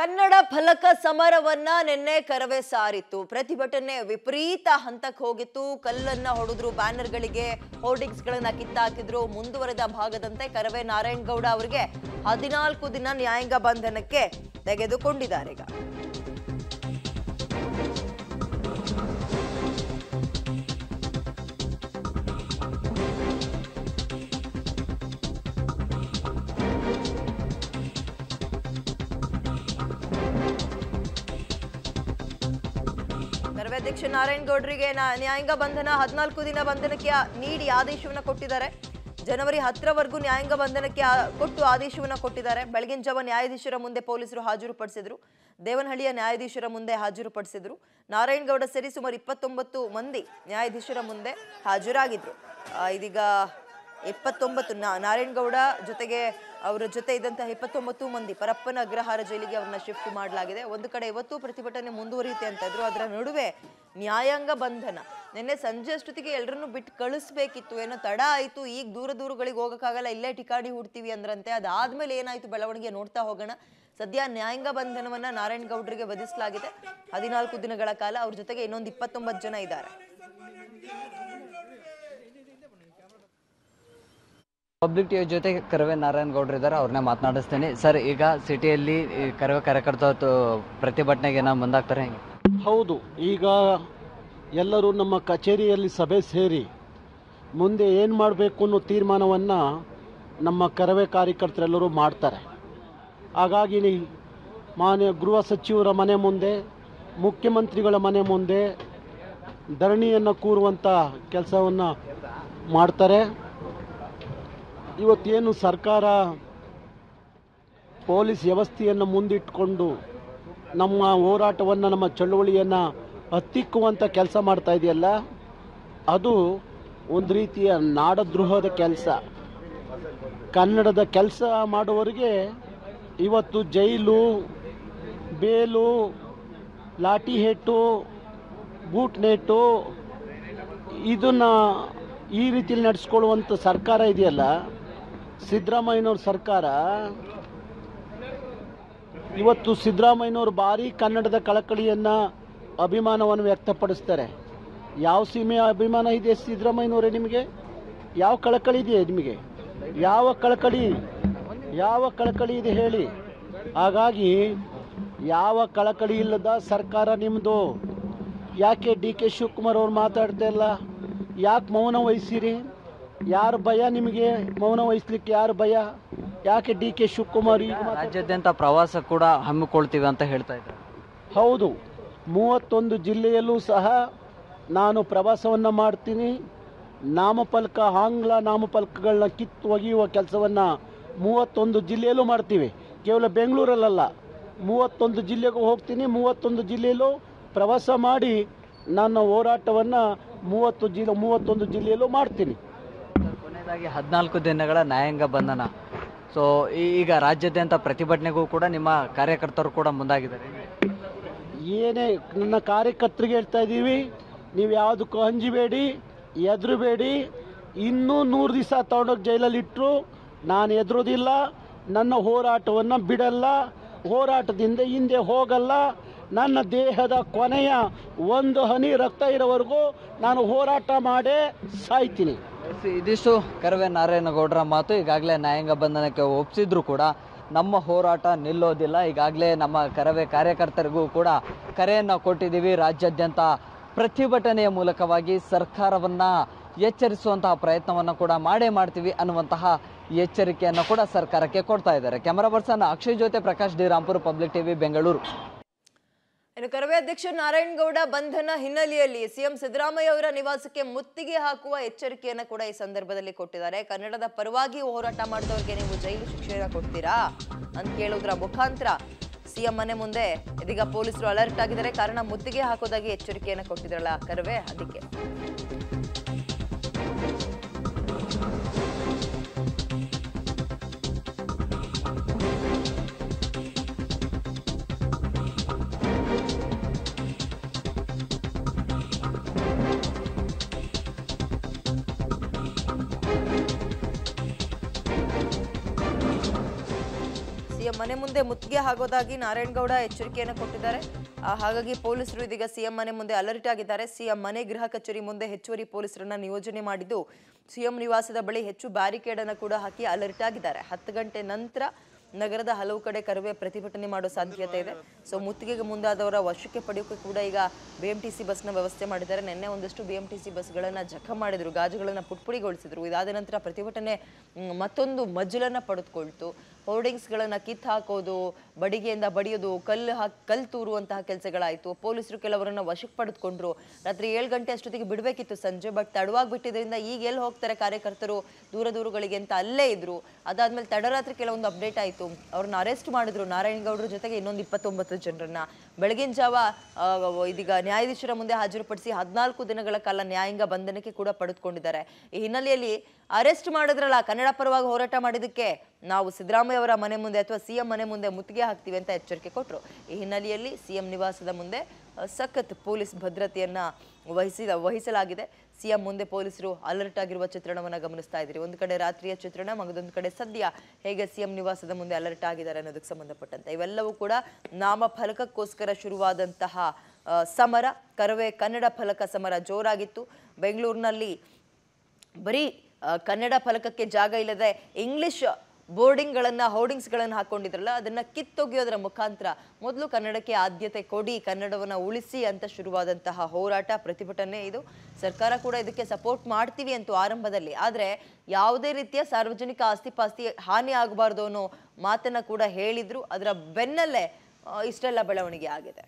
ಕನ್ನಡ ಫಲಕ ಸಮರವನ್ನ ನಿನ್ನೆ ಕರವೇ ಸಾರಿತ್ತು ಪ್ರತಿಭಟನೆ ವಿಪರೀತ ಹಂತಕ್ಕೆ ಹೋಗಿತ್ತು ಕಲ್ಲನ್ನ ಹೊಡೆದ್ರು ಬ್ಯಾನರ್ಗಳಿಗೆ ಹೋರ್ಡಿಂಗ್ಸ್ ಗಳನ್ನ ಕಿತ್ತಾಕಿದ್ರು ಮುಂದುವರೆದ ಭಾಗದಂತೆ ಕರವೇ ನಾರಾಯಣಗೌಡ ಅವರಿಗೆ ಹದಿನಾಲ್ಕು ದಿನ ನ್ಯಾಯಾಂಗ ಬಂಧನಕ್ಕೆ ತೆಗೆದುಕೊಂಡಿದ್ದಾರೆ ಈಗ ಸರ್ವಾಧ್ಯಕ್ಷ ನಾರಾಯಣ್ ಗೌಡ್ರಿಗೆ ನಾ- ನ್ಯಾಯಾಂಗ ಬಂಧನ ಹದಿನಾಲ್ಕು ದಿನ ಬಂಧನಕ್ಕೆ ಆ- ನೀಡಿ ಆದೇಶವನ್ನ ಕೊಟ್ಟಿದ್ದಾರೆ ಜನವರಿ ಹತ್ತರವರೆಗೂ ನ್ಯಾಯಾಂಗ ಬಂಧನಕ್ಕೆ ಆ- ಕೊಟ್ಟು ಆದೇಶವನ್ನ ಕೊಟ್ಟಿದ್ದಾರೆ ಬೆಳಗಿನ ಜಾವ ನ್ಯಾಯಾಧೀಶರ ಮುಂದೆ ಪೊಲೀಸರು ಹಾಜರುಪಡಿಸಿದ್ರು ದೇವನಹಳ್ಳಿಯ ನ್ಯಾಯಾಧೀಶರ ಮುಂದೆ ಹಾಜರುಪಡಿಸಿದ್ರು ನಾರಾಯಣ್ ಗೌಡ ಸೇರಿ ಸುಮಾರು ಇಪ್ಪತ್ತೊಂಬತ್ತು ಮಂದಿ ನ್ಯಾಯಾಧೀಶರ ಮುಂದೆ ಹಾಜರಾಗಿದ್ರು ಆ, ಇದೀಗ ಇಪ್ಪತ್ತೊಂಬತ್ತು ನಾ ನಾರಾಯಣಗೌಡ ಜೊತೆಗೆ ಅವರ ಜೊತೆ ಇದ್ದಂತಹ ಇಪ್ಪತ್ತೊಂಬತ್ತು ಮಂದಿ ಪರಪ್ಪನ ಅಗ್ರಹಾರ ಜೈಲಿಗೆ ಅವ್ರನ್ನ ಶಿಫ್ಟ್ ಮಾಡಲಾಗಿದೆ ಒಂದು ಕಡೆ ಇವತ್ತು ಪ್ರತಿಭಟನೆ ಮುಂದುವರಿಯುತ್ತೆ ಅಂತ ಇದ್ರು ಅದರ ನಡುವೆ ನ್ಯಾಯಾಂಗ ಬಂಧನ ನಿನ್ನೆ ಸಂಜೆ ಅಷ್ಟೊತ್ತಿಗೆ ಎಲ್ಲರನ್ನು ಬಿಟ್ಟು ಕಳಿಸ್ಬೇಕಿತ್ತು ಏನೋ ತಡ ಆಯಿತು ಈಗ ದೂರ ದೂರಗಳಿಗೆ ಹೋಗೋಕ್ಕಾಗಲ್ಲ ಇಲ್ಲೇ ಠಿಕಾಣಿ ಹುಡ್ತೀವಿ ಅಂದ್ರಂತೆ ಅದಾದ್ಮೇಲೆ ಏನಾಯ್ತು ಬೆಳವಣಿಗೆ ನೋಡ್ತಾ ಹೋಗೋಣ ಸದ್ಯ ನ್ಯಾಯಾಂಗ ಬಂಧನವನ್ನ ನಾರಾಯಣ್ ಗೌಡ್ರಿಗೆ ವಿಧಿಸಲಾಗಿದೆ ಹದಿನಾಲ್ಕು ದಿನಗಳ ಕಾಲ ಅವ್ರ ಜೊತೆಗೆ ಇನ್ನೊಂದು ಇಪ್ಪತ್ತೊಂಬತ್ತು ಜನ ಇದ್ದಾರೆ ಪಬ್ಲಿಕ್ ಟಿವಿ ಜೊತೆ ಕರವೇ ನಾರಾಯಣ್ ಗೌಡ್ರು ಇದ್ದಾರೆ ಅವ್ರನ್ನೇ ಮಾತನಾಡಿಸ್ತೀನಿ ಸರ್ ಈಗ ಸಿಟಿಯಲ್ಲಿ ಈ ಕರವೇ ಕಾರ್ಯಕರ್ತರು ಪ್ರತಿಭಟನೆಗೆ ನಾವು ಮುಂದಾಗ್ತಾರೆ ಹೆಂಗೆ ಹೌದು ಈಗ ಎಲ್ಲರೂ ನಮ್ಮ ಕಚೇರಿಯಲ್ಲಿ ಸಭೆ ಸೇರಿ ಮುಂದೆ ಏನು ಮಾಡಬೇಕು ಅನ್ನೋ ತೀರ್ಮಾನವನ್ನು ನಮ್ಮ ಕರವೇ ಕಾರ್ಯಕರ್ತರೆಲ್ಲರೂ ಮಾಡ್ತಾರೆ ಹಾಗಾಗಿ ನೀ- ಮಾನ್ಯ ಗೃಹ ಸಚಿವರ ಮನೆ ಮುಂದೆ ಮುಖ್ಯಮಂತ್ರಿಗಳ ಮನೆ ಮುಂದೆ ಧರಣಿಯನ್ನು ಕೂರುವಂಥ ಕೆಲಸವನ್ನು ಮಾಡ್ತಾರೆ ಇವತ್ತೇನು ಸರ್ಕಾರ ಪೊಲೀಸ್ ವ್ಯವಸ್ಥೆಯನ್ನು ಮುಂದಿಟ್ಕೊಂಡು ನಮ್ಮ ಹೋರಾಟವನ್ನು ನಮ್ಮ ಚಳುವಳಿಯನ್ನು ಹತ್ತಿಕ್ಕುವಂಥ ಕೆಲಸ ಮಾಡ್ತಾ ಇದೆಯಲ್ಲ ಅದು ಒಂದು ರೀತಿಯ ನಾಡದ್ರೋಹದ ಕೆಲಸ ಕನ್ನಡದ ಕೆಲಸ ಮಾಡುವವರಿಗೆ ಇವತ್ತು jail bail lathi hat boot ನೆಟ್ಟು ಇದನ್ನು ಈ ರೀತಿಯಲ್ಲಿ ನಡೆಸ್ಕೊಳ್ಳುವಂಥ ಸರ್ಕಾರ ಇದೆಯಲ್ಲ ಸಿದ್ದರಾಮಯ್ಯನವ್ರ ಸರ್ಕಾರ ಇವತ್ತು ಸಿದ್ದರಾಮಯ್ಯನವರು ಭಾರಿ ಕನ್ನಡದ ಕಳಕಳಿಯನ್ನು ಅಭಿಮಾನವನ್ನು ವ್ಯಕ್ತಪಡಿಸ್ತಾರೆ ಯಾವ ಸೀಮೆಯ ಅಭಿಮಾನ ಇದೆ ಸಿದ್ದರಾಮಯ್ಯನವರೇ ನಿಮಗೆ ಯಾವ ಕಳಕಳಿ ಇದೆ ನಿಮಗೆ ಯಾವ ಕಳಕಳಿ ಯಾವ ಕಳಕಳಿ ಇದೆ ಹೇಳಿ ಹಾಗಾಗಿ ಯಾವ ಕಳಕಳಿ ಇಲ್ಲದ ಸರ್ಕಾರ ನಿಮ್ಮದು ಯಾಕೆ ಡಿ ಕೆ ಶಿವಕುಮಾರ್ ಅವ್ರು ಮಾತಾಡ್ತಾ ಇಲ್ಲ ಯಾಕೆ ಮೌನ ವಹಿಸಿರಿ ಯಾರು ಭಯ ನಿಮಗೆ ಮೌನ ವಹಿಸ್ಲಿಕ್ಕೆ ಯಾರು ಭಯ ಯಾಕೆ ಡಿ ಕೆ ಶಿವಕುಮಾರ್ ಈಗ ಮಾತಾಡ್ತಾ- ರಾಜ್ಯಾದ್ಯಂತ ಪ್ರವಾಸ ಕೂಡ ಹಮ್ಮಿಕೊಳ್ತೀವಿ ಅಂತ ಹೇಳ್ತಾ ಇದ್ದಾರೆ ಹೌದು ಮೂವತ್ತೊಂದು ಜಿಲ್ಲೆಯಲ್ಲೂ ಸಹ ನಾನು ಪ್ರವಾಸವನ್ನು ಮಾಡ್ತೀನಿ ನಾಮಫಲಕ ಆಂಗ್ಲ ನಾಮಫಲಕಗಳನ್ನ ಕಿತ್ತು ಒಗೆಯುವ ಕೆಲಸವನ್ನು ಮೂವತ್ತೊಂದು ಜಿಲ್ಲೆಯಲ್ಲೂ ಮಾಡ್ತೀವಿ ಕೇವಲ ಬೆಂಗಳೂರಲ್ಲ ಮೂವತ್ತೊಂದು ಜಿಲ್ಲೆಗೂ ಹೋಗ್ತೀನಿ ಮೂವತ್ತೊಂದು ಜಿಲ್ಲೆಯಲ್ಲೂ ಪ್ರವಾಸ ಮಾಡಿ ನನ್ನ ಹೋರಾಟವನ್ನು ಮೂವತ್ತು ಜಿಲ್ಲೆ ಮೂವತ್ತೊಂದು ಜಿಲ್ಲೆಯಲ್ಲೂ ಮಾಡ್ತೀನಿ ಸರ್, ಕೊನೆಯದಾಗಿ ಹದಿನಾಲ್ಕು ದಿನಗಳ ನ್ಯಾಯಾಂಗ ಬಂಧನ ಸೊ ಈಗ ರಾಜ್ಯಾದ್ಯಂತ ಪ್ರತಿಭಟನೆಗೂ ಕೂಡ ನಿಮ್ಮ ಕಾರ್ಯಕರ್ತರು ಕೂಡ ಮುಂದಾಗಿದ್ದಾರೆ ಏನೇ ನನ್ನ ಕಾರ್ಯಕರ್ತರಿಗೆ ಹೇಳ್ತಾ ಇದ್ದೀವಿ ನೀವು ಯಾವುದಕ್ಕೂ ಹಂಜಬೇಡಿ ಎದುರುಬೇಡಿ ಇನ್ನೂ ನೂರು ದಿವಸ ತಗೊಂಡೋಗಿ ಜೈಲಲ್ಲಿ ಇಟ್ಟರು ನಾನು ಎದುರೋದಿಲ್ಲ ನನ್ನ ಹೋರಾಟವನ್ನು ಬಿಡಲ್ಲ ಹೋರಾಟದಿಂದ ಹಿಂದೆ ಹೋಗಲ್ಲ ನನ್ನ ದೇಹದ ಕೊನೆಯ ಒಂದು ಹನಿ ರಕ್ತ ಇರೋವರೆಗೂ ನಾನು ಹೋರಾಟ ಮಾಡೇ ಸಾಯ್ತೀನಿ ಎಸ್, ಇದಿಷ್ಟು ಕರವೇ ನಾರಾಯಣಗೌಡರ ಮಾತು ಈಗಾಗಲೇ ನ್ಯಾಯಾಂಗ ಬಂಧನಕ್ಕೆ ಒಪ್ಪಿಸಿದ್ರು ಕೂಡ ನಮ್ಮ ಹೋರಾಟ ನಿಲ್ಲೋದಿಲ್ಲ ಈಗಾಗಲೇ ನಮ್ಮ ಕರವೇ ಕಾರ್ಯಕರ್ತರಿಗೂ ಕೂಡ ಕರೆಯನ್ನು ಕೊಟ್ಟಿದ್ದೀವಿ ರಾಜ್ಯಾದ್ಯಂತ ಪ್ರತಿಭಟನೆಯ ಮೂಲಕವಾಗಿ ಸರ್ಕಾರವನ್ನ ಎಚ್ಚರಿಸುವಂತಹ ಪ್ರಯತ್ನವನ್ನು ಕೂಡ ಮಾಡೇ ಮಾಡ್ತೀವಿ ಅನ್ನುವಂತಹ ಎಚ್ಚರಿಕೆಯನ್ನು ಕೂಡ ಸರ್ಕಾರಕ್ಕೆ ಕೊಡ್ತಾ ಇದ್ದಾರೆ ಕ್ಯಾಮರಾ ಪರ್ಸನ್ ಅಕ್ಷಯ್ ಜೊತೆ Prakash D Rampur public TV Bengaluru ಇನ್ನು ಕರವೇ ಅಧ್ಯಕ್ಷ ನಾರಾಯಣಗೌಡ ಬಂಧನ ಹಿನ್ನೆಲೆಯಲ್ಲಿ ಸಿಎಂ ಸಿದ್ದರಾಮಯ್ಯ ಅವರ ನಿವಾಸಕ್ಕೆ ಮುತ್ತಿಗೆ ಹಾಕುವ ಎಚ್ಚರಿಕೆಯನ್ನ ಕೂಡ ಈ ಸಂದರ್ಭದಲ್ಲಿ ಕೊಟ್ಟಿದ್ದಾರೆ ಕನ್ನಡದ ಪರವಾಗಿ ಹೋರಾಟ ಮಾಡಿದವರಿಗೆ ನೀವು ಜೈಲು ಶಿಕ್ಷೆಯನ್ನ ಕೊಡ್ತೀರಾ ಅಂತ ಕೇಳೋದ್ರ ಮುಖಾಂತರ ಸಿಎಂ ಮನೆ ಮುಂದೆ ಇದೀಗ ಪೊಲೀಸರು ಅಲರ್ಟ್ ಆಗಿದ್ದಾರೆ ಕಾರಣ ಮುತ್ತಿಗೆ ಹಾಕೋದಾಗಿ ಎಚ್ಚರಿಕೆಯನ್ನ ಕೊಟ್ಟಿದ್ರಲ್ಲ ಕರವೇ ಅದಕ್ಕೆ ಸಿಎಂ ಮನೆ ಮುಂದೆ ಮುತ್ತಿಗೆ ಆಗೋದಾಗಿ ನಾರಾಯಣಗೌಡ ಎಚ್ಚರಿಕೆಯನ್ನು ಕೊಟ್ಟಿದ್ದಾರೆ ಆ, ಹಾಗಾಗಿ ಪೊಲೀಸರು ಇದೀಗ ಸಿಎಂ ಮನೆ ಮುಂದೆ ಅಲರ್ಟ್ ಆಗಿದ್ದಾರೆ ಸಿಎಂ ಮನೆ ಗೃಹ ಕಚೇರಿ ಮುಂದೆ ಹೆಚ್ಚುವರಿ ಪೊಲೀಸರನ್ನ ನಿಯೋಜನೆ ಮಾಡಿದ್ದು ಸಿಎಂ ನಿವಾಸದ ಬಳಿ ಹೆಚ್ಚು ಬ್ಯಾರಿಕೇಡ್ ಅನ್ನು ಕೂಡ ಹಾಕಿ ಅಲರ್ಟ್ ಆಗಿದ್ದಾರೆ ಹತ್ತು ಗಂಟೆ ನಂತರ ನಗರದ ಹಲವು ಕಡೆ ಕರುವೆ ಪ್ರತಿಭಟನೆ ಮಾಡೋ ಸಾಧ್ಯತೆ ಇದೆ ಸೊ ಮುತ್ತಿಗೆಗೆ ಮುಂದಾದವರ ವಶಕ್ಕೆ ಪಡೆಯೋಕೆ ಕೂಡ ಈಗ ಬಿಎಂಟಿಸಿ ಬಸ್ನ ವ್ಯವಸ್ಥೆ ಮಾಡಿದ್ದಾರೆ ನಿನ್ನೆ ಒಂದಷ್ಟು ಬಿಎಂಟಿಸಿ ಬಸ್ಗಳನ್ನ ಜಖಂ ಮಾಡಿದ್ರು ಗಾಜುಗಳನ್ನ ಪುಟ್ಪುಡಿಗೊಳಿಸಿದ್ರು ಇದಾದ ನಂತರ ಪ್ರತಿಭಟನೆ ಮ್, ಮತ್ತೊಂದು ಮಜ್ಜಲನ್ನ ಪಡೆದುಕೊಳ್ತು ಹೋರ್ಡಿಂಗ್ಸ್ಗಳನ್ನ ಕಿತ್ತು ಹಾಕೋದು ಬಡಿಗೆಯಿಂದ ಬಡಿಯೋದು ಕಲ್ಲು ಹಾಕಿ ಕಲ್ಲು ತೂರುವಂತಹ ಕೆಲಸಗಳಾಯಿತು ಪೊಲೀಸರು ಕೆಲವರನ್ನ ವಶಕ್ಕೆ ಪಡೆದುಕೊಂಡ್ರು ರಾತ್ರಿ ಏಳು ಗಂಟೆ ಅಷ್ಟೊತ್ತಿಗೆ ಬಿಡಬೇಕಿತ್ತು ಸಂಜೆ ಬಟ್ ತಡವಾಗಿಬಿಟ್ಟಿದ್ರಿಂದ ಈಗ ಎಲ್ಲಿ ಹೋಗ್ತಾರೆ ಕಾರ್ಯಕರ್ತರು ದೂರ ದೂರುಗಳಿಗೆ ಅಂತ ಅಲ್ಲೇ ಇದ್ರು ಅದಾದ್ಮೇಲೆ ತಡರಾತ್ರಿ ಕೆಲವೊಂದು ಅಪ್ಡೇಟ್ ಆಯಿತು ಅವ್ರನ್ನ ಅರೆಸ್ಟ್ ಮಾಡಿದ್ರು ನಾರಾಯಣಗೌಡರ ಜೊತೆಗೆ ಇನ್ನೊಂದು ಇಪ್ಪತ್ತೊಂಬತ್ತು ಜನರನ್ನ ಬೆಳಗಿನ ಜಾವ ಆ, ಇದೀಗ ನ್ಯಾಯಾಧೀಶರ ಮುಂದೆ ಹಾಜರುಪಡಿಸಿ ಹದಿನಾಲ್ಕು ದಿನಗಳ ಕಾಲ ನ್ಯಾಯಾಂಗ ಬಂಧನಕ್ಕೆ ಕೂಡ ಪಡೆದುಕೊಂಡಿದ್ದಾರೆ ಈ ಹಿನ್ನೆಲೆಯಲ್ಲಿ ಅರೆಸ್ಟ್ ಮಾಡಿದ್ರಲ್ಲ ಕನ್ನಡ ಪರವಾಗಿ ಹೋರಾಟ ಮಾಡಿದ್ದಕ್ಕೆ ನಾವು ಸಿದ್ದರಾಮಯ್ಯ ಅವರ ಮನೆ ಮುಂದೆ ಅಥವಾ ಸಿಎಂ ಮನೆ ಮುಂದೆ ಮುತ್ತಿಗೆ ಹಾಕ್ತೀವಿ ಅಂತ ಎಚ್ಚರಿಕೆ ಕೊಟ್ಟರು ಈ ಹಿನ್ನೆಲೆಯಲ್ಲಿ ಸಿಎಂ ನಿವಾಸದ ಮುಂದೆ ಆ, ಸಖತ್ ಪೊಲೀಸ್ ಭದ್ರತೆಯನ್ನ ವಹಿಸಿದ ವಹಿಸಲಾಗಿದೆ ಸಿಎಂ ಮುಂದೆ ಪೊಲೀಸರು ಅಲರ್ಟ್ ಆಗಿರುವ ಚಿತ್ರಣವನ್ನ ಗಮನಿಸ್ತಾ ಇದ್ದೀರಿ ಒಂದು ಕಡೆ ರಾತ್ರಿಯ ಚಿತ್ರಣ ಮಗದೊಂದು ಕಡೆ ಸದ್ಯ ಹೇಗೆ ಸಿಎಂ ನಿವಾಸದ ಮುಂದೆ ಅಲರ್ಟ್ ಆಗಿದ್ದಾರೆ ಅನ್ನೋದಕ್ಕೆ ಸಂಬಂಧಪಟ್ಟಂತೆ ಇವೆಲ್ಲವೂ ಕೂಡ ನಾಮಫಲಕಕ್ಕೋಸ್ಕರ ಶುರುವಾದಂತಹ ಆ, ಸಮರ ಕರವೇ ಕನ್ನಡ ಫಲಕ ಸಮರ ಜೋರಾಗಿತ್ತು ಬೆಂಗಳೂರಿನಲ್ಲಿ ಬರೀ ಆ, ಕನ್ನಡ ಫಲಕಕ್ಕೆ ಜಾಗ ಇಲ್ಲದೆ ಇಂಗ್ಲಿಷ್ ಬೋರ್ಡಿಂಗ್ಗಳನ್ನ ಹೋರ್ಡಿಂಗ್ಸ್ಗಳನ್ನು ಹಾಕೊಂಡಿದ್ರಲ್ಲ ಅದನ್ನ ಕಿತ್ತೊಗೆಯೋದರ ಮುಖಾಂತರ ಮೊದಲು ಕನ್ನಡಕ್ಕೆ ಆದ್ಯತೆ ಕೊಡಿ ಕನ್ನಡವನ್ನ ಉಳಿಸಿ ಅಂತ ಶುರುವಾದಂತಹ ಹೋರಾಟ ಪ್ರತಿಭಟನೆ ಇದು ಸರ್ಕಾರ ಕೂಡ ಇದಕ್ಕೆ ಸಪೋರ್ಟ್ ಮಾಡ್ತೀವಿ ಅಂತೂ ಆರಂಭದಲ್ಲಿ ಆದ್ರೆ ಯಾವುದೇ ರೀತಿಯ ಸಾರ್ವಜನಿಕ ಆಸ್ತಿ ಪಾಸ್ತಿ ಹಾನಿ ಆಗಬಾರ್ದು ಅನ್ನೋ ಮಾತನ್ನ ಕೂಡ ಹೇಳಿದ್ರು ಅದರ ಬೆನ್ನಲ್ಲೇ ಆ, ಇಷ್ಟೆಲ್ಲ ಬೆಳವಣಿಗೆ ಆಗಿದೆ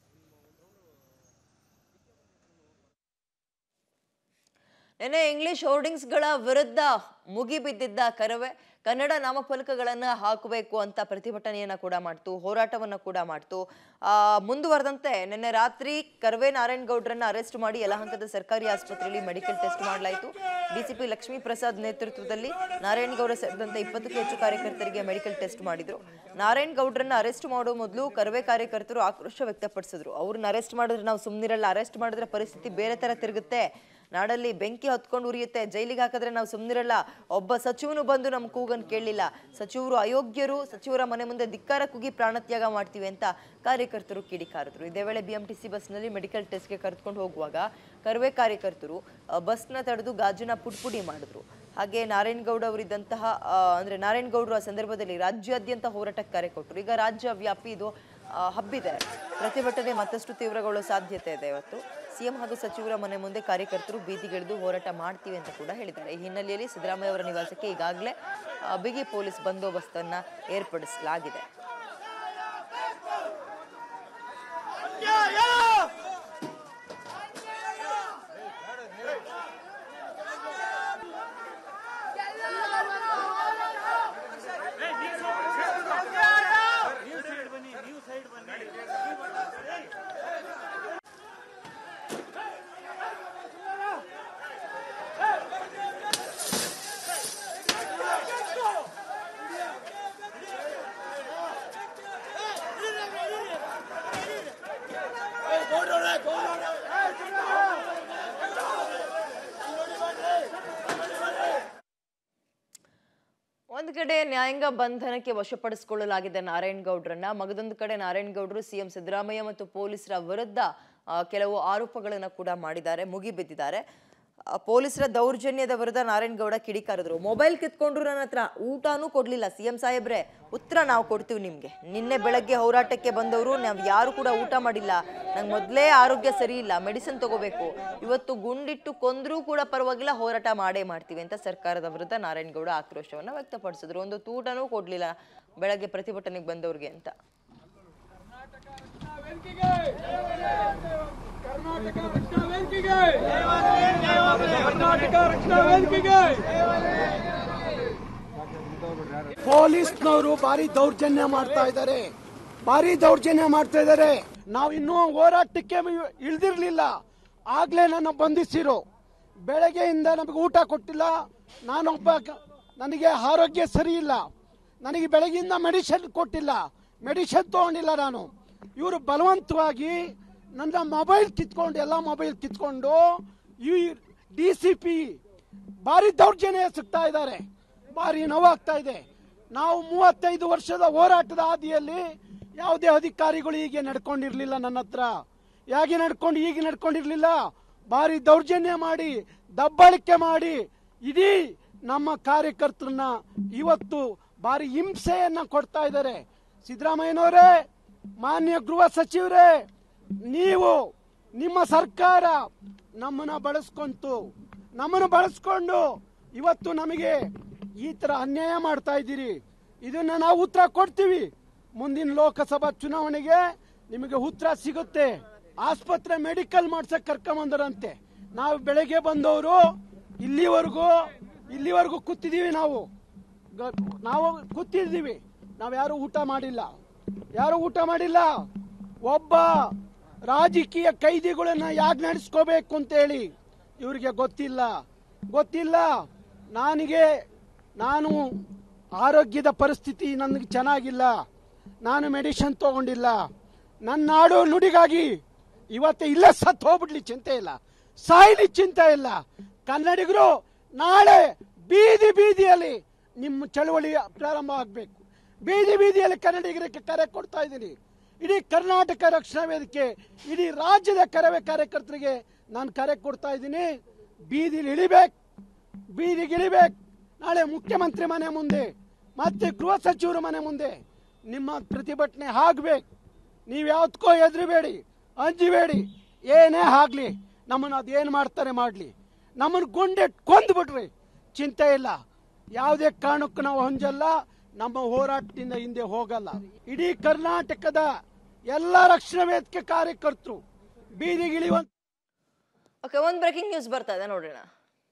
ನಿನ್ನೆ ಇಂಗ್ಲಿಷ್ ಹೋರ್ಡಿಂಗ್ಸ್ಗಳ ವಿರುದ್ಧ ಮುಗಿಬಿದ್ದಿದ್ದ ಕರವೇ ಕನ್ನಡ ನಾಮಫಲಕಗಳನ್ನ ಹಾಕಬೇಕು ಅಂತ ಪ್ರತಿಭಟನೆಯನ್ನ ಕೂಡ ಮಾಡ್ತು ಹೋರಾಟವನ್ನ ಕೂಡ ಮಾಡ್ತು ಆ ಮುಂದುವರೆದಂತೆ ನಿನ್ನೆ ರಾತ್ರಿ ಕರ್ವೆ ನಾರಾಯಣಗೌಡ್ರನ್ನ ಅರೆಸ್ಟ್ ಮಾಡಿ ಯಲಹಂಕದ ಸರ್ಕಾರಿ ಆಸ್ಪತ್ರೆಯಲ್ಲಿ ಮೆಡಿಕಲ್ ಟೆಸ್ಟ್ ಮಾಡಲಾಯಿತು ಡಿಸಿಪಿ ಲಕ್ಷ್ಮೀ ಪ್ರಸಾದ್ ನೇತೃತ್ವದಲ್ಲಿ ನಾರಾಯಣಗೌಡ ಸೇರಿದಂತೆ ಇಪ್ಪತ್ತಕ್ಕೂ ಹೆಚ್ಚು ಕಾರ್ಯಕರ್ತರಿಗೆ ಮೆಡಿಕಲ್ ಟೆಸ್ಟ್ ಮಾಡಿದ್ರು ನಾರಾಯಣಗೌಡ್ರನ್ನ ಅರೆಸ್ಟ್ ಮಾಡೋ ಮೊದಲು ಕರ್ವೆ ಕಾರ್ಯಕರ್ತರು ಆಕ್ರೋಶ ವ್ಯಕ್ತಪಡಿಸಿದ್ರು ಅವ್ರನ್ನ ಅರೆಸ್ಟ್ ಮಾಡಿದ್ರೆ ನಾವು ಸುಮ್ಮನಿರಲ್ಲ ಅರೆಸ್ಟ್ ಮಾಡಿದ್ರೆ ಪರಿಸ್ಥಿತಿ ಬೇರೆ ತರ ತಿರುಗುತ್ತೆ ನಾಡಲ್ಲಿ ಬೆಂಕಿ ಹೊತ್ಕೊಂಡು ಉರಿಯುತ್ತೆ ಜೈಲಿಗೆ ಹಾಕಿದ್ರೆ ನಾವು ಸುಮ್ಮನಿರಲ್ಲ ಒಬ್ಬ ಸಚಿವನು ಬಂದು ನಮ್ಮ ಕೂಗನ್ನು ಕೇಳಲಿಲ್ಲ ಸಚಿವರು ಅಯೋಗ್ಯರು ಸಚಿವರ ಮನೆ ಮುಂದೆ ಧಿಕ್ಕಾರ ಕುಗಿ ಪ್ರಾಣತ್ಯಾಗ ಮಾಡ್ತೀವಿ ಅಂತ ಕಾರ್ಯಕರ್ತರು ಕಿಡಿಕಾರಿದ್ರು ಇದೇ ವೇಳೆ ಬಿಎಂಟಿಸಿ ಬಸ್ನಲ್ಲಿ ಮೆಡಿಕಲ್ ಟೆಸ್ಟ್ಗೆ ಕರೆದುಕೊಂಡು ಹೋಗುವಾಗ ಕರ್ವೆ ಕಾರ್ಯಕರ್ತರು ಆ, ಬಸ್ನ ತಡೆದು ಗಾಜಿನ ಪುಡ್ಪುಡಿ ಮಾಡಿದ್ರು ಹಾಗೆ ನಾರಾಯಣಗೌಡ ಅವರಿದ್ದಂತಹ ಆ, ಅಂದ್ರೆ ನಾರಾಯಣಗೌಡರು ಆ ಸಂದರ್ಭದಲ್ಲಿ ರಾಜ್ಯಾದ್ಯಂತ ಹೋರಾಟಕ್ಕೆ ಕರೆ ಕೊಟ್ಟರು ಈಗ ರಾಜ್ಯ ವ್ಯಾಪಿ ಇದು ಆ, ಹಬ್ಬಿದೆ ಪ್ರತಿಭಟನೆ ಮತ್ತಷ್ಟು ತೀವ್ರಗೊಳ್ಳೋ ಸಾಧ್ಯತೆ ಇದೆ ಇವತ್ತು ಸಿಎಂ ಹಾಗೂ ಸಚಿವರ ಮನೆ ಮುಂದೆ ಕಾರ್ಯಕರ್ತರು ಬೀದಿಗಿಳಿದು ಹೋರಾಟ ಮಾಡ್ತೀವಿ ಅಂತ ಕೂಡ ಹೇಳಿದ್ದಾರೆ ಈ ಹಿನ್ನೆಲೆಯಲ್ಲಿ ಸಿದ್ದರಾಮಯ್ಯ ಅವರ ನಿವಾಸಕ್ಕೆ ಈಗಾಗಲೇ ಆ, ಬಿಗಿ ಪೊಲೀಸ್ ಬಂದೋಬಸ್ತನ್ನ ಏರ್ಪಡಿಸಲಾಗಿದೆ ಒಂದು ಕಡೆ ನ್ಯಾಯಾಂಗ ಬಂಧನಕ್ಕೆ ವಶಪಡಿಸಿಕೊಳ್ಳಲಾಗಿದೆ ನಾರಾಯಣಗೌಡ್ರನ್ನ ಮಗದೊಂದು ಕಡೆ ನಾರಾಯಣಗೌಡರು ಸಿಎಂ ಸಿದ್ದರಾಮಯ್ಯ ಮತ್ತು ಪೊಲೀಸರ ವಿರುದ್ಧ ಆ, ಕೆಲವು ಆರೋಪಗಳನ್ನ ಕೂಡ ಮಾಡಿದ್ದಾರೆ ಮುಗಿಬಿದ್ದಿದ್ದಾರೆ ಆ, ಪೊಲೀಸರ ದೌರ್ಜನ್ಯದ ವಿರುದ್ಧ ನಾರಾಯಣಗೌಡ ಕಿಡಿಕಾರಿದ್ರು ಮೊಬೈಲ್ ಕಿತ್ಕೊಂಡ್ರು ನನ್ನ ಹತ್ರ ಊಟನೂ ಕೊಡ್ಲಿಲ್ಲ ಸಿಎಂ ಸಾಹೇಬ್ರೆ ಉತ್ತರ ನಾವು ಕೊಡ್ತೀವಿ ನಿಮ್ಗೆ ನಿನ್ನೆ ಬೆಳಗ್ಗೆ ಹೋರಾಟಕ್ಕೆ ಬಂದವರು ನಾವು ಯಾರು ಕೂಡ ಊಟ ಮಾಡಿಲ್ಲ ನಂಗೆ ಮೊದಲೇ ಆರೋಗ್ಯ ಸರಿ ಇಲ್ಲ ಮೆಡಿಸಿನ್ ತಗೋಬೇಕು ಇವತ್ತು ಗುಂಡಿಟ್ಟು ಕೊಂದ್ರೂ ಕೂಡ ಪರವಾಗಿಲ್ಲ ಹೋರಾಟ ಮಾಡೇ ಮಾಡ್ತೀವಿ ಅಂತ ಸರ್ಕಾರದ ವಿರುದ್ಧ ನಾರಾಯಣಗೌಡ ಆಕ್ರೋಶವನ್ನ ವ್ಯಕ್ತಪಡಿಸಿದ್ರು ಒಂದು ಊಟನೂ ಕೊಡ್ಲಿಲ್ಲ ಬೆಳಗ್ಗೆ ಪ್ರತಿಭಟನೆಗೆ ಬಂದವ್ರಿಗೆ ಅಂತ ಕರ್ನಾಟಕ ರಕ್ಷಣಾ ವೇದಿಕೆಗೆ ಕರ್ನಾಟಕ ರಕ್ಷಣಾ ವೇದಿಕೆಗೆ ಪೊಲೀಸ್ನವರು ಭಾರಿ ದೌರ್ಜನ್ಯ ಮಾಡ್ತಾ ಇದ್ದಾರೆ ಭಾರಿ ದೌರ್ಜನ್ಯ ಮಾಡ್ತಾ ಇದ್ದಾರೆ ನಾವು ಇನ್ನೂ ಹೋರಾಟಕ್ಕೆ ಇಳಿದಿರ್ಲಿಲ್ಲ ಆಗ್ಲೇ ನನ್ನ ಬಂಧಿಸಿರು ಬೆಳಗ್ಗೆಯಿಂದ ನಮಗೆ ಊಟ ಕೊಟ್ಟಿಲ್ಲ ನಾನೊಬ್ಬ ಕ- ನನಗೆ ಆರೋಗ್ಯ ಸರಿ ಇಲ್ಲ ನನಗೆ ಬೆಳಗ್ಗೆಯಿಂದ ಮೆಡಿಸಿನ್ ಕೊಟ್ಟಿಲ್ಲ ಮೆಡಿಸಿನ್ ತಗೊಂಡಿಲ್ಲ ನಾನು ಇವರು ಬಲವಂತವಾಗಿ ನನ್ನ ಮೊಬೈಲ್ ಕಿತ್ಕೊಂಡು ಎಲ್ಲ ಮೊಬೈಲ್ ಕಿತ್ಕೊಂಡು ಈ ಡಿ ಸಿ ಪಿ ಭಾರಿ ದೌರ್ಜನ್ಯ ಸಿಗ್ತಾ ಇದ್ದಾರೆ ಭಾರಿ ನೋವಾಗ್ತಾ ಇದೆ ನಾವು ಮೂವತ್ತೈದು ವರ್ಷದ ಹೋರಾಟದ ಹಾದಿಯಲ್ಲಿ ಯಾವುದೇ ಅಧಿಕಾರಿಗಳು ಹೀಗೆ ನಡ್ಕೊಂಡಿರ್ಲಿಲ್ಲ ನನ್ನ ಹತ್ರ ಹೇಗೆ ನಡ್ಕೊಂಡು ಹೀಗೆ ನಡ್ಕೊಂಡಿರ್ಲಿಲ್ಲ ಭಾರಿ ದೌರ್ಜನ್ಯ ಮಾಡಿ ದಬ್ಬಾಳಿಕೆ ಮಾಡಿ ಇಡೀ ನಮ್ಮ ಕಾರ್ಯಕರ್ತರನ್ನ ಇವತ್ತು ಭಾರಿ ಹಿಂಸೆಯನ್ನ ಕೊಡ್ತಾ ಇದ್ದಾರೆ ಸಿದ್ದರಾಮಯ್ಯನವರೇ ಮಾನ್ಯ ಗೃಹ ಸಚಿವರೇ ನೀವು ನಿಮ್ಮ ಸರ್ಕಾರ ನಮ್ಮನ್ನ ಬಳಸ್ಕೊಂತು ನಮ್ಮನ್ನು ಬಳಸ್ಕೊಂಡು ಇವತ್ತು ನಮಗೆ ಈ ತರ ಅನ್ಯಾಯ ಮಾಡ್ತಾ ಇದ್ದೀರಿ ಇದನ್ನ ನಾವು ಉತ್ತರ ಕೊಡ್ತೀವಿ ಮುಂದಿನ ಲೋಕಸಭಾ ಚುನಾವಣೆಗೆ ನಿಮಗೆ ಉತ್ತರ ಸಿಗುತ್ತೆ ಆಸ್ಪತ್ರೆ ಮೆಡಿಕಲ್ ಮಾಡ್ಸಕ್ ಕರ್ಕೊಂಬಂದರಂತೆ ನಾವು ಬೆಳಗ್ಗೆ ಬಂದವರು ಇಲ್ಲಿವರೆಗೂ ಇಲ್ಲಿವರೆಗೂ ಕೂತಿದೀವಿ ನಾವು ಗ- ನಾವು ಕೂತಿದ್ದೀವಿ ನಾವು ಯಾರು ಊಟ ಮಾಡಿಲ್ಲ ಯಾರು ಊಟ ಮಾಡಿಲ್ಲ ಒಬ್ಬ ರಾಜಕೀಯ ಕೈದಿಗಳನ್ನ ಯಾಕೆ ನಡೆಸ್ಕೋಬೇಕು ಅಂತೇಳಿ ಇವ್ರಿಗೆ ಗೊತ್ತಿಲ್ಲ ಗೊತ್ತಿಲ್ಲ ನನಗೆ ನಾನು ಆರೋಗ್ಯದ ಪರಿಸ್ಥಿತಿ ನನಗೆ ಚೆನ್ನಾಗಿಲ್ಲ ನಾನು ಮೆಡಿಸಿನ್ ತಗೊಂಡಿಲ್ಲ ನನ್ನ ನಾಡು ನುಡಿಗಾಗಿ ಇವತ್ತು ಇಲ್ಲೇ ಸತ್ತು ಹೋಗ್ಬಿಡ್ಲಿ ಚಿಂತೆ ಇಲ್ಲ ಸಾಯ್ಲಿ ಚಿಂತೆ ಇಲ್ಲ ಕನ್ನಡಿಗರು ನಾಳೆ ಬೀದಿ ಬೀದಿಯಲ್ಲಿ ನಿಮ್ಮ ಚಳವಳಿ ಪ್ರಾರಂಭ ಆಗಬೇಕು ಬೀದಿ ಬೀದಿಯಲ್ಲಿ ಕನ್ನಡಿಗರಿಗೆ ಕರೆ ಕೊಡ್ತಾ ಇದ್ದೀನಿ ಇಡೀ ಕರ್ನಾಟಕ ರಕ್ಷಣಾ ವೇದಿಕೆ ಇಡೀ ರಾಜ್ಯದ ಕರವೇ ಕಾರ್ಯಕರ್ತರಿಗೆ ನಾನು ಕರೆ ಕೊಡ್ತಾ ಇದ್ದೀನಿ ಬೀದಿಲಿ ಇಳಿಬೇಕು ಬೀದಿಗೆ ಇಳಿಬೇಕು ನಾಳೆ ಮುಖ್ಯಮಂತ್ರಿ ಮನೆ ಮುಂದೆ ಮತ್ತೆ ಗೃಹ ಸಚಿವರ ಮನೆ ಮುಂದೆ ನಿಮ್ಮ ಪ್ರತಿಭಟನೆ ಆಗ್ಬೇಕು ನೀವು ಯಾವ್ದಕ್ಕೋ ಹೆದರಿಬೇಡಿ ಅಂಜಿಬೇಡಿ ಏನೇ ಆಗ್ಲಿ ನಮ್ಮನ್ನು ಅದೇನು ಮಾಡ್ತಾರೆ ಮಾಡಲಿ ನಮ್ಮನ್ನು ಗುಂಡೆ ಕೊಂದು ಬಿಡ್ರಿ ಚಿಂತೆ ಇಲ್ಲ ಯಾವುದೇ ಕಾರಣಕ್ಕೂ ನಾವು ಹೊಂಜಲ್ಲ ನಮ್ಮ ಹೋರಾಟದಿಂದ ಹಿಂದೆ ಹೋಗಲ್ಲ ಇಡೀ ಕರ್ನಾಟಕದ ಎಲ್ಲ ರಕ್ಷಣಾ ವೇದಿಕೆ ಕಾರ್ಯಕರ್ತರು ಬೀದಿಗಿಳಿಯುವಂತ ಓಕೆ ಒಂದು ಬ್ರೇಕಿಂಗ್ ನ್ಯೂಸ್ ಬರ್ತಾ ಇದೆ ನೋಡೋಣ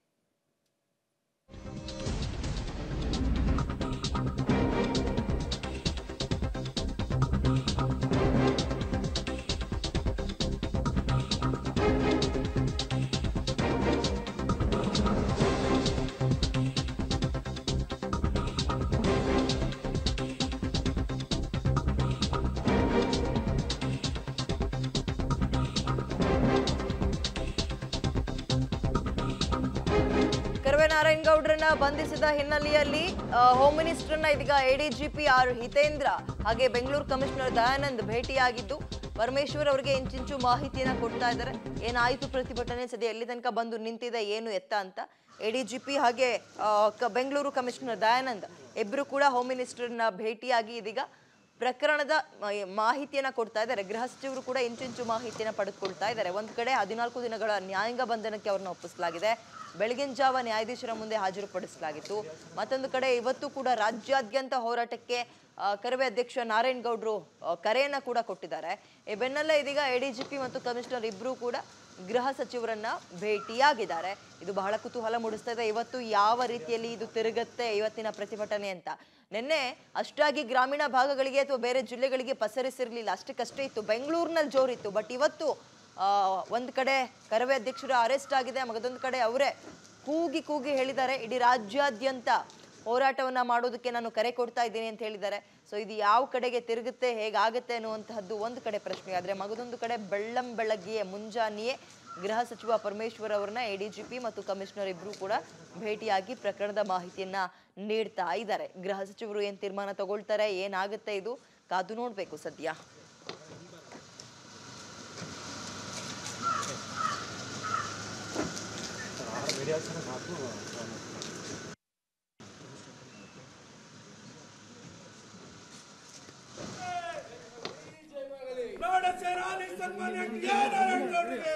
ಕರ್ವೆ ನಾರಾಯಣ್ ಗೌಡ್ರನ್ನ ಬಂಧಿಸಿದ ಹಿನ್ನೆಲೆಯಲ್ಲಿ ಆ, ಹೋಮ್ ಮಿನಿಸ್ಟರ್ನ ಇದೀಗ ಎಡಿಜಿಪಿ ಆರ್ ಹಿತೇಂದ್ರ ಹಾಗೆ ಬೆಂಗಳೂರು ಕಮಿಷನರ್ ದಯಾನಂದ್ ಭೇಟಿಯಾಗಿದ್ದು ಪರಮೇಶ್ವರ್ ಅವರಿಗೆ ಇಂಚಿಂಚು ಮಾಹಿತಿಯನ್ನ ಕೊಡ್ತಾ ಇದ್ದಾರೆ ಏನಾಯ್ತು ಪ್ರತಿಭಟನೆ ಸದ್ಯ ಎಲ್ಲಿ ತನಕ ಬಂದು ನಿಂತಿದೆ ಏನು ಎತ್ತ ಅಂತ ಎಡಿಜಿಪಿ ಹಾಗೆ ಆ, ಕ- ಬೆಂಗಳೂರು ಕಮಿಷನರ್ ದಯಾನಂದ್ ಇಬ್ರು ಕೂಡ ಹೋಮ್ ಮಿನಿಸ್ಟರ್ನ ಭೇಟಿಯಾಗಿ ಇದೀಗ ಪ್ರಕರಣದ ಮ- ಮಾಹಿತಿಯನ್ನ ಕೊಡ್ತಾ ಇದ್ದಾರೆ ಗೃಹ ಸಚಿವರು ಕೂಡ ಇಂಚಿಂಚು ಮಾಹಿತಿಯನ್ನ ಪಡೆದುಕೊಳ್ತಾ ಇದ್ದಾರೆ ಒಂದ್ ಕಡೆ ಹದಿನಾಲ್ಕು ದಿನಗಳ ನ್ಯಾಯಾಂಗ ಬಂಧನಕ್ಕೆ ಅವ್ರನ್ನ ಒಪ್ಪಿಸಲಾಗಿದೆ ಬೆಳಗಿನ ಜಾವ ನ್ಯಾಯಾಧೀಶರ ಮುಂದೆ ಹಾಜರುಪಡಿಸಲಾಗಿತ್ತು ಮತ್ತೊಂದು ಕಡೆ ಇವತ್ತು ಕೂಡ ರಾಜ್ಯಾದ್ಯಂತ ಹೋರಾಟಕ್ಕೆ ಆ, ಕರವೇ ಅಧ್ಯಕ್ಷ ನಾರಾಯಣ್ ಗೌಡ್ರು ಆ, ಕರೆಯನ್ನ ಕೂಡ ಕೊಟ್ಟಿದ್ದಾರೆ ಈ ಬೆನ್ನಲ್ಲೇ ಇದೀಗ ಎಡಿಜಿಪಿ ಮತ್ತು ಕಮಿಷನರ್ ಇಬ್ರು ಕೂಡ ಗೃಹ ಸಚಿವರನ್ನ ಭೇಟಿಯಾಗಿದ್ದಾರೆ ಇದು ಬಹಳ ಕುತೂಹಲ ಮೂಡಿಸ್ತಾ ಇದೆ ಇವತ್ತು ಯಾವ ರೀತಿಯಲ್ಲಿ ಇದು ತಿರುಗತ್ತೆ ಇವತ್ತಿನ ಪ್ರತಿಭಟನೆ ಅಂತ ನಿನ್ನೆ ಅಷ್ಟಾಗಿ ಗ್ರಾಮೀಣ ಭಾಗಗಳಿಗೆ ಅಥವಾ ಬೇರೆ ಜಿಲ್ಲೆಗಳಿಗೆ ಪಸರಿಸಿರ್ಲಿಲ್ಲ ಅಷ್ಟಕ್ಕಷ್ಟೇ ಇತ್ತು ಬೆಂಗಳೂರಿನಲ್ಲಿ ಜೋರಿತ್ತು ಬಟ್ ಇವತ್ತು ಆ, ಒಂದ್ ಕಡೆ ಕರವೇ ಅಧ್ಯಕ್ಷರು ಅರೆಸ್ಟ್ ಆಗಿದೆ ಮಗದೊಂದು ಕಡೆ ಅವರೇ ಕೂಗಿ ಕೂಗಿ ಹೇಳಿದ್ದಾರೆ ಇಡೀ ರಾಜ್ಯಾದ್ಯಂತ ಹೋರಾಟವನ್ನ ಮಾಡೋದಕ್ಕೆ ನಾನು ಕರೆ ಕೊಡ್ತಾ ಇದ್ದೀನಿ ಅಂತ ಹೇಳಿದ್ದಾರೆ ಸೊ ಇದು ಯಾವ ಕಡೆಗೆ ತಿರುಗುತ್ತೆ ಹೇಗಾಗುತ್ತೆ ಅನ್ನುವಂತಹದ್ದು ಒಂದು ಕಡೆ ಪ್ರಶ್ನೆ ಆದ್ರೆ ಮಗದೊಂದು ಕಡೆ ಬೆಳ್ಳಂ ಬೆಳಗ್ಗೆಯೇ ಮುಂಜಾನೆಯೇ ಗೃಹ ಸಚಿವ ಪರಮೇಶ್ವರ್ ಅವರನ್ನ ಎಡಿಜಿಪಿ ಮತ್ತು ಕಮಿಷನರ್ ಇಬ್ರು ಕೂಡ ಭೇಟಿಯಾಗಿ ಪ್ರಕರಣದ ಮಾಹಿತಿಯನ್ನ ನೀಡ್ತಾ ಇದ್ದಾರೆ ಗೃಹ ಸಚಿವರು ಏನ್ ತೀರ್ಮಾನ ತಗೊಳ್ತಾರೆ ಏನಾಗುತ್ತೆ ಇದು ಕಾದು ನೋಡ್ಬೇಕು ಸದ್ಯ ನೋಡ ಸೇನಾನಿ ಸನ್ಮಾನ್ಯ ಕೆ. ನಾರಾಯಣ ಗೌಡ್ರಿಗೆ